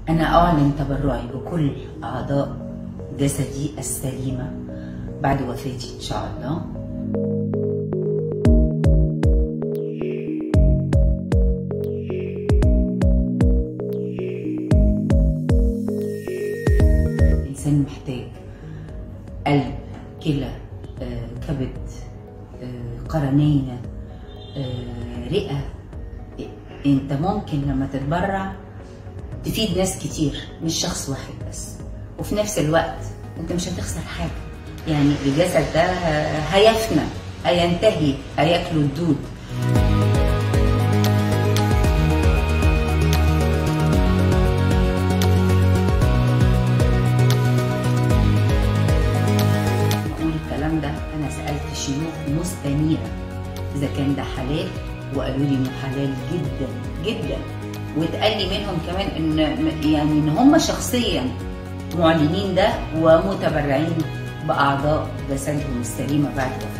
أنا أعلن تبرعي بكل أعضاء جسدي السليمة بعد وفاتي إن شاء الله الإنسان محتاج قلب كلى آه، كبد آه، قرنية آه، رئة انت ممكن لما تتبرع تفيد ناس كتير مش شخص واحد بس وفي نفس الوقت انت مش هتخسر حاجة يعني الجسد ده هيفنى هينتهي هياكله الدود بقول الكلام ده انا سالت شيوخ مستنيره اذا كان ده حلال وقالوا لي انه حلال جدا جدا واتقال لي منهم كمان ان يعني ان هم شخصيا معلنين ده ومتبرعين باعضاء جسدهم السليمه بعد وفاتهم